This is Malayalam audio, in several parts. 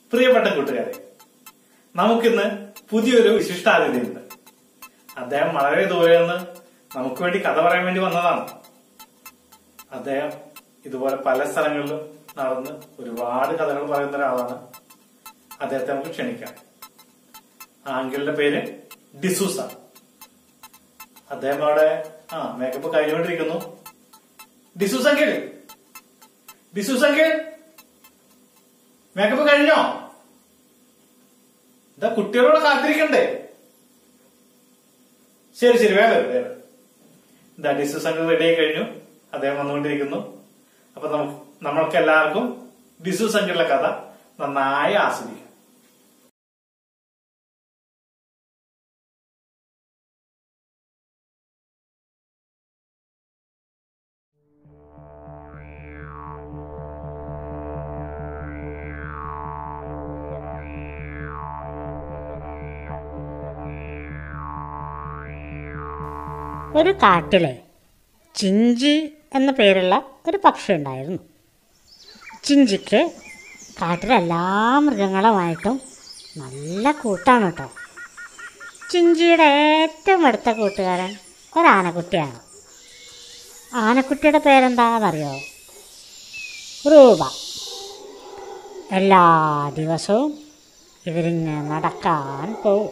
പ്രിയപ്പെട്ട കൂട്ടുകാരെ നമുക്കിന്ന് പുതിയൊരു വിശിഷ്ടാതിഥിയുണ്ട് അദ്ദേഹം വളരെ ദൂരെ നിന്ന് നമുക്ക് വേണ്ടി കഥ പറയാൻ വേണ്ടി വന്നതാണ് അദ്ദേഹം ഇതുപോലെ പല സ്ഥലങ്ങളിലും നടന്ന് ഒരുപാട് കഥകൾ പറയുന്ന ഒരാളാണ് അദ്ദേഹത്തെ നമുക്ക് ക്ഷണിക്കാം ആ അങ്കിളിന്റെ പേര് ഡിസൂസ അദ്ദേഹം അവിടെ ആ മേക്കപ്പ് കഴിഞ്ഞുകൊണ്ടിരിക്കുന്നു D'Souza uncle D'Souza uncle makeup കഴിഞ്ഞോ ഇതാ കുട്ടികളോട് കാത്തിരിക്കണ്ടേ ശരി ശരി വേഗം വരൂ, വേഗം വരൂ. ഇതാ ഡിസൂസ് അങ്കിൾ റെഡി ആയി കഴിഞ്ഞു അദ്ദേഹം വന്നുകൊണ്ടിരിക്കുന്നു അപ്പൊ നമുക്ക് നമ്മൾക്ക് എല്ലാവർക്കും ഡിസൂസ് അങ്കിളിന്റെ കഥ നന്നായി ആസ്വദിക്കാം ഒരു കാട്ടിലെ ചിഞ്ചി എന്ന പേരുള്ള ഒരു പക്ഷി ഉണ്ടായിരുന്നു ചിഞ്ചിക്ക് കാട്ടിലെ എല്ലാ മൃഗങ്ങളുമായിട്ടും നല്ല കൂട്ടാണ് കേട്ടോ ചിഞ്ചിയുടെ ഏറ്റവും അടുത്ത കൂട്ടുകാരൻ ഒരാനക്കുട്ടിയാണ് ആനക്കുട്ടിയുടെ പേരെന്താണെന്നറിയോ റൂപ എല്ലാ ദിവസവും ഇവരിങ്ങനെ നടക്കാൻ പോവും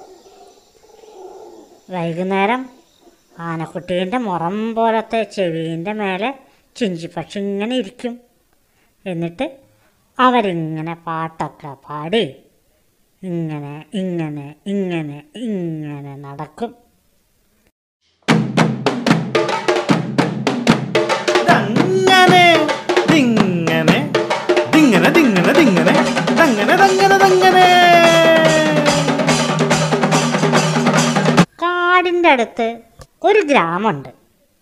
വൈകുന്നേരം ആനക്കുട്ടീൻ്റെ മുറം പോലത്തെ ചെവീൻ്റെ മേലെ ചിഞ്ചിപ്പക്ഷി ഇങ്ങനെ ഇരിക്കും എന്നിട്ട് അവരിങ്ങനെ പാട്ടൊക്കെ പാടി ഇങ്ങനെ ഇങ്ങനെ ഇങ്ങനെ ഇങ്ങനെ നടക്കും ഇതങ്ങനെ ദിങ്ങനെ ദിങ്ങനെ ദിങ്ങനെ ദിങ്ങനെ തങ്ങനെ തങ്ങനെ തങ്ങനെ കാടിൻ്റെ അടുത്ത് ഒരു ഗ്രാമമുണ്ട്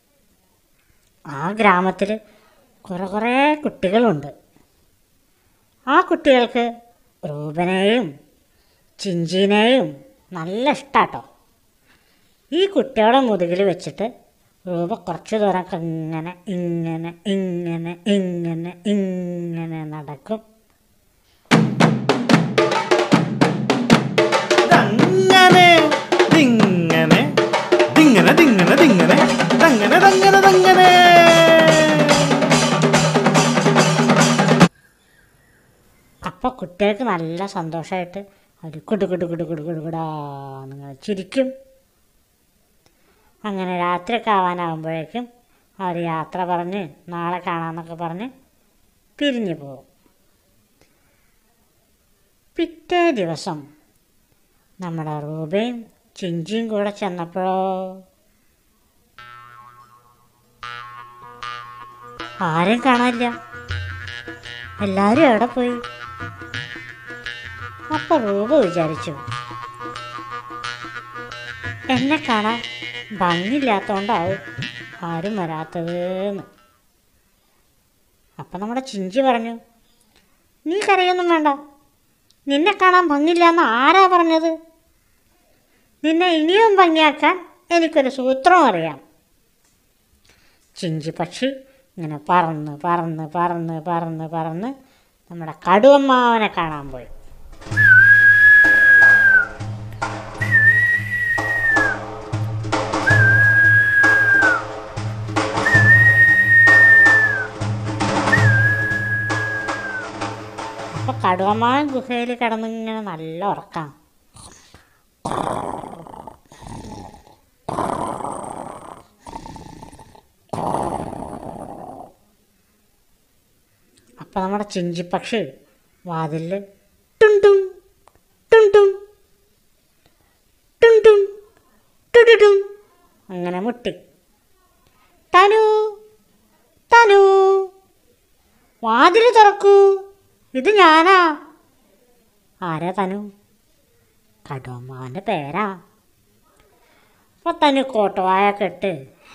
ആ ഗ്രാമത്തിൽ കുറേ കുറേ കുട്ടികളുണ്ട് ആ കുട്ടികൾക്ക് റൂപനെയും ചിഞ്ചിനെയും നല്ല ഇഷ്ടാട്ടോ ഈ കുട്ടികളുടെ മുതുകിൽ വെച്ചിട്ട് രൂപ കുറച്ച് ദൂരം ഇങ്ങനെ ഇങ്ങനെ ഇങ്ങനെ ഇങ്ങനെ ഇങ്ങനെ നടക്കും ഇതങ്ങനെ ദിങ്ങനെ ദിങ്ങനെ ദിങ്ങനെ ദിങ്ങനെ തങ്ങനെ തങ്ങനെ തങ്ങനെ അപ്പോൾ കുട്ടികൾക്ക് നല്ല സന്തോഷമായിട്ട് അവർ കുടു കുടു കുടു കുടു കുടു കുടാന്നിങ്ങനെ ചിരിക്കും അങ്ങനെ രാത്രിയൊക്കെ ആവാനാകുമ്പോഴേക്കും അവർ യാത്ര പറഞ്ഞ് നാളെ കാണാമെന്നൊക്കെ പറഞ്ഞ് പിരിഞ്ഞു പോകും പിറ്റേ ദിവസം നമ്മുടെ റൂബയും ചിഞ്ചിയും കൂടെ ചെന്നപ്പോഴോ ആരും കാണാനില്ല എല്ലാവരും എവിടെ പോയി അപ്പൊ റൂപ വിചാരിച്ചു എന്നെ കാണാൻ ഭംഗിയില്ലാത്തോണ്ടാവും ആരും വരാത്തതെന്ന് അപ്പം നമ്മുടെ ചിഞ്ചി പറഞ്ഞു നീ കരയൊന്നും വേണ്ട നിന്നെ കാണാൻ ഭംഗിയില്ലാന്ന് ആരാ പറഞ്ഞത് നിന്നെ ഇനിയും ഭംഗിയാക്കാൻ എനിക്കൊരു സൂത്രം അറിയാം ചിഞ്ചി പക്ഷി ഇങ്ങനെ പറന്ന് പറന്ന് പറന്ന് പറന്ന് പറന്ന് നമ്മുടെ കടുവമ്മാവനെ കാണാൻ പോയി അപ്പൊ കടുവമ്മാവൻ ഗുഹയിൽ കിടന്നിങ്ങനെ നല്ല ഉറക്കാം അപ്പം നമ്മുടെ ചിഞ്ചിപ്പക്ഷി വാതിലിൽ ടുണ്ടും ടുണ്ടും ടുണ്ടും ടുടുടും അങ്ങനെ മുട്ടി തനു തനു വാതിൽ തുറക്കൂ ഇത് ഞാനാ ആരാ തനു കടുവമ്മാവൻ്റെ പേരാ അപ്പം തനു കോട്ടുവായൊക്കെ ഇട്ട്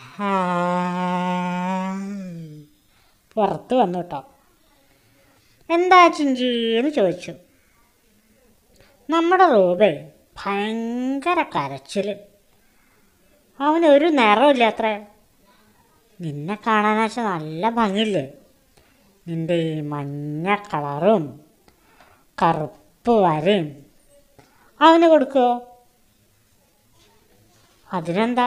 പുറത്ത് വന്നു കേട്ടോ എന്താ ചിഞ്ചി എന്ന് ചോദിച്ചു നമ്മുടെ റൂബേ ഭയങ്കര കരച്ചിൽ അവനൊരു നിറമില്ലാത്ര നിന്നെ കാണാനാച്ച നല്ല ഭംഗിയില്ലേ നിൻ്റെ ഈ മഞ്ഞ കളറും കറുപ്പ് വരയും അവന് കൊടുക്കുമോ അതിനെന്താ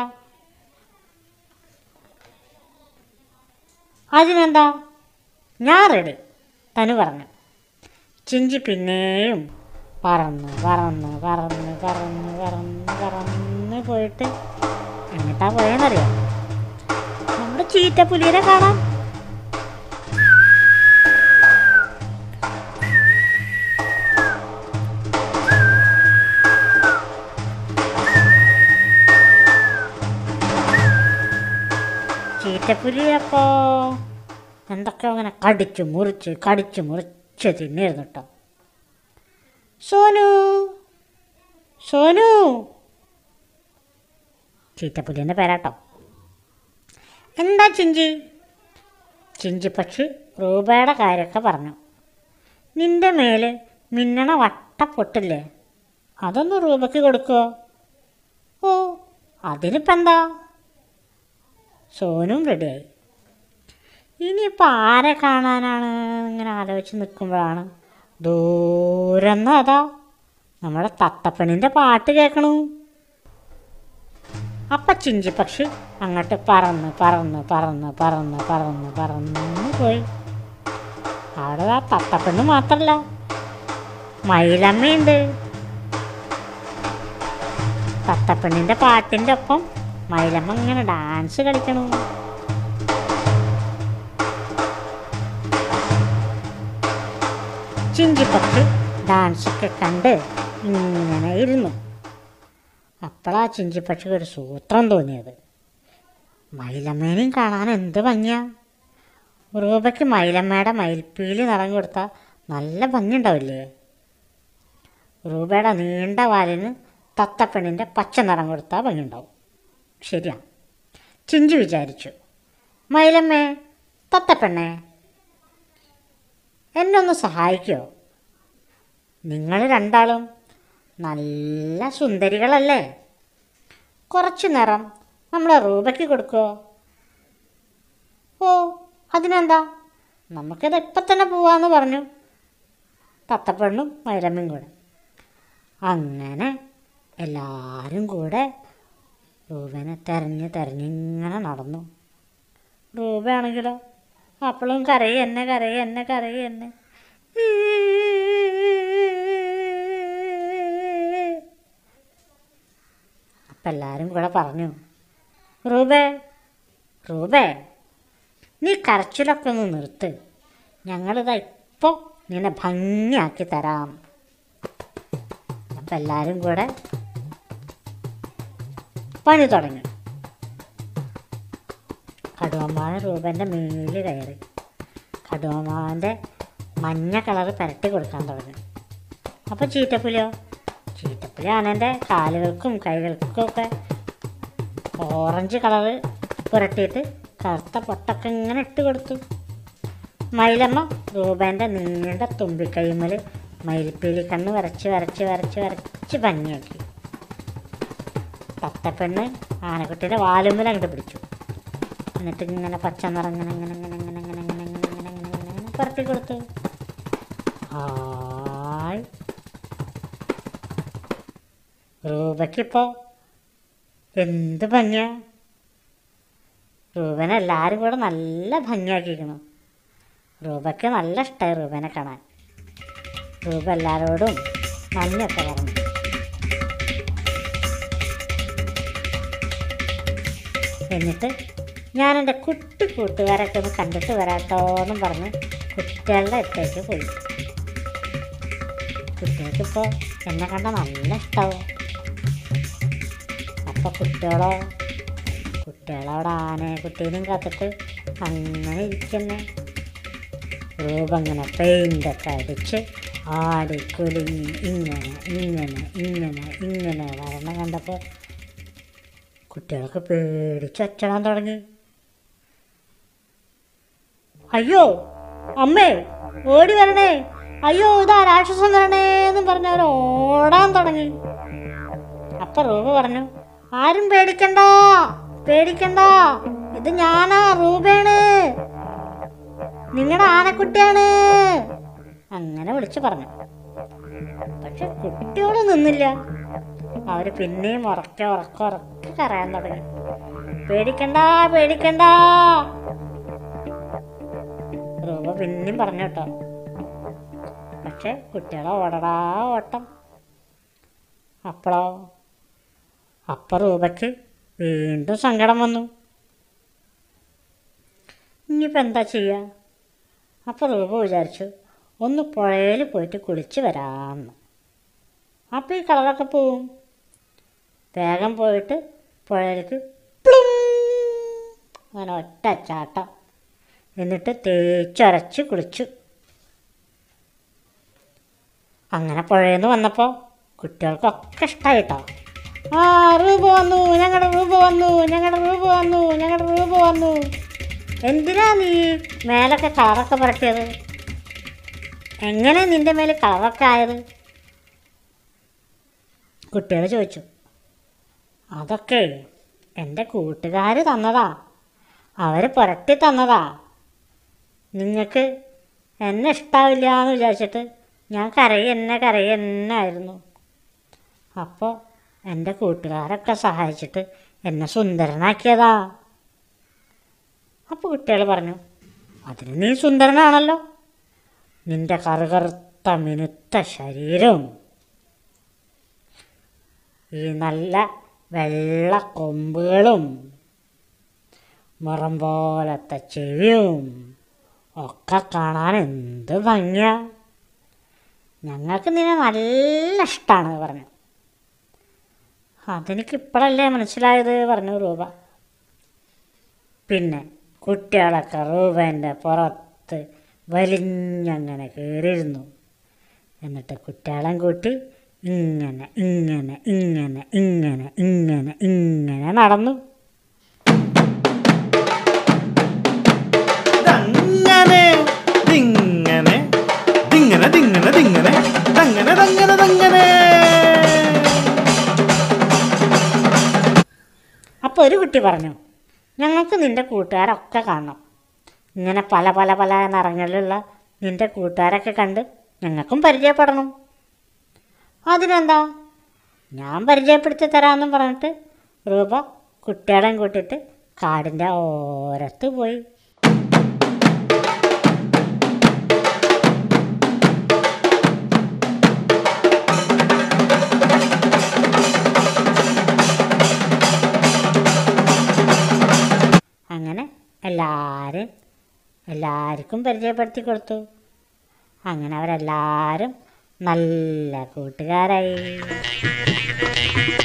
അതിനെന്താ ഞാൻ റെഡി തനു പറഞ്ഞു ചിഞ്ചി പിന്നെയും പറന്ന് പറന്ന് പറന്ന് പറന്ന് പറന്ന് പറന്ന് പോയിട്ട് എങ്ങോട്ടാ പോയെന്നറിയാം നമ്മുടെ ചീറ്റപ്പുലിയെ കാണാം ചീറ്റപ്പുലി അപ്പോ എന്തൊക്കെ അങ്ങനെ കടിച്ചു മുറിച്ച് കടിച്ചു മുറിച്ച് തിന്നിരുന്നു കേട്ടോ സോനു സോനു ചീറ്റപ്പുലിൻ്റെ പേരാട്ടോ എന്താ ചിഞ്ചി ചിഞ്ചി പക്ഷി റൂപയുടെ കാര്യമൊക്കെ പറഞ്ഞു നിന്റെ മേല് മിന്നണ വട്ടപ്പൊട്ടില്ലേ അതൊന്ന് റൂപയ്ക്ക് കൊടുക്കുമോ ഓ അതിനിപ്പോൾ എന്താ സോനും റെഡിയായി ഇനിയിപ്പോൾ ആരെ കാണാനാണ് ഇങ്ങനെ ആലോചിച്ച് നിൽക്കുമ്പോഴാണ് ദൂരം അതാ നമ്മുടെ തത്തപ്പണിൻ്റെ പാട്ട് കേൾക്കണു അപ്പം ചിഞ്ചി പക്ഷി അങ്ങോട്ട് പറന്ന് പറന്ന് പറന്ന് പറന്ന് പറന്ന് പറന്ന് പോയി അവിടെ ആ തത്തപ്പെണ്ണ് മാത്രമല്ല മയിലമ്മയുണ്ട് തത്തപ്പെണ്ണിൻ്റെ പാട്ടിൻ്റെ ഒപ്പം മയിലമ്മ ഇങ്ങനെ ഡാൻസ് കളിക്കണു ചിഞ്ചിപ്പക്ഷി ഡാൻസൊക്കെ കണ്ട് ഇങ്ങനെ ഇരുന്നു അപ്പോഴാ ചിഞ്ചിപ്പക്ഷിക്ക് ഒരു സൂത്രം തോന്നിയത് മയിലമ്മേനെയും കാണാൻ എന്ത് ഭംഗിയാ റൂപയ്ക്ക് മയിലമ്മയുടെ മയിൽപ്പീലി നിറം കൊടുത്താൽ നല്ല ഭംഗിയുണ്ടാവില്ലേ റൂപയുടെ നീണ്ട വാലിന് തത്തപ്പെണ്ണിൻ്റെ പച്ച നിറം കൊടുത്താൽ ഭംഗിയുണ്ടാവും ശരിയാ ചിഞ്ചി വിചാരിച്ചു മയിലമ്മേ തത്തപ്പെണ്ണേ എന്നെ ഒന്ന് സഹായിക്കുമോ നിങ്ങൾ രണ്ടാളും നല്ല സുന്ദരികളല്ലേ കുറച്ച് നിറം നമ്മളെ റൂപയ്ക്ക് കൊടുക്കുമോ ഓ അതിനെന്താ നമുക്കിത് ഇപ്പം തന്നെ പോവാന്ന് പറഞ്ഞു തത്തപ്പെണ്ണും മൈലമ്മയും കൂടെ അങ്ങനെ എല്ലാവരും കൂടെ റൂപനെ തെരഞ്ഞ് തെരഞ്ഞിങ്ങനെ നടന്നു റൂപയാണെങ്കിലോ അപ്പോഴും കരയും എന്നെ കരയും എന്നെ കരയും എന്നെ അപ്പം എല്ലാവരും കൂടെ പറഞ്ഞു റൂബേ റൂബേ നീ കരച്ചിലൊക്കെ ഒന്ന് നിർത്ത് ഞങ്ങളിതാ ഇപ്പോൾ നിന്നെ ഭംഗിയാക്കി തരാം അപ്പം എല്ലാവരും കൂടെ പണി തുടങ്ങി കടുവമാൻ രൂപൻ്റെ മേലിൽ കയറി കടുവമാൻ്റെ മഞ്ഞ കളറ് പുരട്ടി കൊടുക്കാൻ തുടങ്ങി അപ്പോൾ ചീറ്റപ്പുലിയോ ചീറ്റപ്പുലി ആനൻ്റെ കാലുകൾക്കും കൈകൾക്കും ഒക്കെ ഓറഞ്ച് കളറ് പുരട്ടിയിട്ട് കറുത്ത പൊട്ടൊക്കെ ഇങ്ങനെ ഇട്ട് കൊടുത്തു മയിലമ്മ രൂപേൻ്റെ നീണ്ട തുമ്പിക്കൈമൽ മയിൽപ്പീലി കണ്ണ് വരച്ച് വരച്ച് വരച്ച് വരച്ച് ഭംഗിയാക്കി തത്തപ്പെണ്ണ് ആനക്കുട്ടിയുടെ വാലുമ്മൽ അങ്ങോട്ട് പിടിച്ചു എന്നിട്ട് ഇങ്ങനെ പച്ച നിറം ഇങ്ങനെ ഇങ്ങനെ ഇങ്ങനെ ഇങ്ങനെ ഇങ്ങനെ ഇങ്ങനെ ഇങ്ങനെ ഇങ്ങനെ ഇങ്ങനെ ഇങ്ങനെ ഇങ്ങനെ പുരട്ടി കൊടുത്തു ഹായ് രൂപയ്ക്കിപ്പോൾ എന്ത് ഭംഗിയാ റൂബനെ എല്ലാവരും കൂടെ നല്ല ഭംഗിയാക്കിയിരിക്കണം റൂബയ്ക്ക് നല്ല ഇഷ്ടമായി റൂബനെ കാണാൻ റൂബ എല്ലാവരോടും നന്ദിയൊക്കെ പറഞ്ഞു എന്നിട്ട് ഞാൻ എൻ്റെ കുട്ടി കൂട്ടുകാരൊക്കെ ഒന്ന് കണ്ടിട്ട് വരാത്തോന്നും പറഞ്ഞ് കുട്ടികളുടെ അടുത്തേക്ക് പോയി കുട്ടികൾക്കിപ്പോൾ എന്നെ കണ്ട നല്ല ഇഷ്ടമാവും അപ്പോൾ കുട്ടികളോ കുട്ടികളവിടെ ആനയെ കുട്ടീനെയും കാത്തിട്ട് അങ്ങനെ ഇരിക്കുന്നു രൂപങ്ങനെ പെയിൻ്റൊക്കെ അടിച്ച് ആടി കുലുങ്ങി ഇങ്ങനെ ഇങ്ങനെ ഇങ്ങനെ ഇങ്ങനെ വരണം കണ്ടപ്പോൾ കുട്ടികളൊക്കെ പേടിച്ച് ഒച്ചടാൻ തുടങ്ങി അയ്യോ അമ്മേ ഓടി വരണേ അയ്യോ ഇതാ രാക്ഷസൻ വരണേ എന്നും പറഞ്ഞ് അവർ ഓടാൻ തുടങ്ങി അപ്പൊ റൂബ പറഞ്ഞു ആരും പേടിക്കണ്ട പേടിക്കണ്ട ഇത് ഞാനാ റൂബയാണ് നിങ്ങളുടെ ആനക്കുട്ടിയാണ് അങ്ങനെ വിളിച്ചു പറഞ്ഞു പക്ഷെ കുട്ടിയോട് നിന്നില്ല അവര് പിന്നെയും ഉറക്കെ ഉറക്കെ ഉറക്കെ കരയാൻ തുടങ്ങി പേടിക്കണ്ട പേടിക്കണ്ട റൂപ പിന്നെയും പറഞ്ഞു കേട്ടോ പക്ഷെ കുട്ടികളെ ഓടടാ ഓട്ടം അപ്പോഴോ അപ്പ റൂപയ്ക്ക് വീണ്ടും സങ്കടം വന്നു ഇനിയിപ്പോൾ എന്താ ചെയ്യുക അപ്പോൾ റൂപ വിചാരിച്ചു ഒന്ന് പുഴയിൽ പോയിട്ട് കുളിച്ച് വരാമെന്ന് അപ്പോൾ ഈ കളറൊക്കെ പോവും വേഗം പോയിട്ട് പുഴയിലേക്ക് പ്ലും അങ്ങനെ ഒറ്റ ചാട്ടം എന്നിട്ട് തേച്ചരച്ച് കുളിച്ചു അങ്ങനെ പുഴയിൽ നിന്ന് വന്നപ്പോൾ കുട്ടികൾക്കൊക്കെ ഇഷ്ടമായിട്ടോ ആ റൂപ വന്നു ഞങ്ങളുടെ റൂപ വന്നു ഞങ്ങളുടെ റൂപ വന്നു ഞങ്ങളുടെ റൂപ വന്നു എന്തിനാ നീ മേലൊക്കെ കളറൊക്കെ പുരട്ടിയത് എങ്ങനെ നിന്റെ മേൽ കളറൊക്കെ ആയത് കുട്ടികൾ ചോദിച്ചു അതൊക്കെ എൻ്റെ കൂട്ടുകാർ തന്നതാ അവർ പുരട്ടി തന്നതാ നിങ്ങൾക്ക് എന്നെ ഇഷ്ടാവില്ല എന്ന് വിചാരിച്ചിട്ട് ഞാൻ കരയി എന്നെ കരയി എന്നെ ആയിരുന്നു അപ്പോൾ എൻ്റെ കൂട്ടുകാരൊക്കെ സഹായിച്ചിട്ട് എന്നെ സുന്ദരനാക്കിയതാ അപ്പോൾ കുട്ടികൾ പറഞ്ഞു അതിന് നീ സുന്ദരനാണല്ലോ നിന്റെ കറുകറുത്ത മിനുത്ത ശരീരവും ഈ നല്ല വെള്ള കൊമ്പുകളും മുറം പോലത്തെ ചെവിയും ഒക്കെ കാണാൻ എന്ത് ഭംഗിയാ ഞങ്ങൾക്ക് നിന്നെ നല്ല ഇഷ്ടമാണ് പറഞ്ഞു അതെനിക്ക് ഇപ്പോഴല്ലേ മനസ്സിലായത് പറഞ്ഞു രൂപ പിന്നെ കുട്ടികളൊക്കെ റൂപേൻ്റെ പുറത്ത് വലിഞ്ഞങ്ങനെ കയറിയിരുന്നു എന്നിട്ട് കുട്ടികളെയും കൂട്ടി ഇങ്ങനെ ഇങ്ങനെ ഇങ്ങനെ ഇങ്ങനെ ഇങ്ങനെ ഇങ്ങനെ നടന്നു ഇതങ്ങനെ ദിങ്ങനെ ദിങ്ങനെ ദിങ്ങനെ ദിങ്ങനെ ദങ്ങനെ ദങ്ങനെ ദങ്ങനെ അപ്പോൾ ഒരു കുട്ടി പറഞ്ഞു ഞങ്ങൾക്ക് നിൻ്റെ കൂട്ടുകാരൊക്കെ കാണണം ഇങ്ങനെ പല പല പല നിറങ്ങളിലുള്ള നിൻ്റെ കൂട്ടുകാരൊക്കെ കണ്ട് ഞങ്ങൾക്കും പരിചയപ്പെടണം അതിനെന്താ ഞാൻ പരിചയപ്പെടുത്തി തരാമെന്നും പറഞ്ഞിട്ട് രൂപ കുട്ടികളെയും കൂട്ടിയിട്ട് കാടിൻ്റെ ഓരത്ത് പോയി അങ്ങനെ എല്ലാവരും എല്ലാവർക്കും പരിചയപ്പെടുത്തി കൊടുത്തു അങ്ങനെ അവരെല്ലാവരും നല്ല കൂട്ടുകാരായി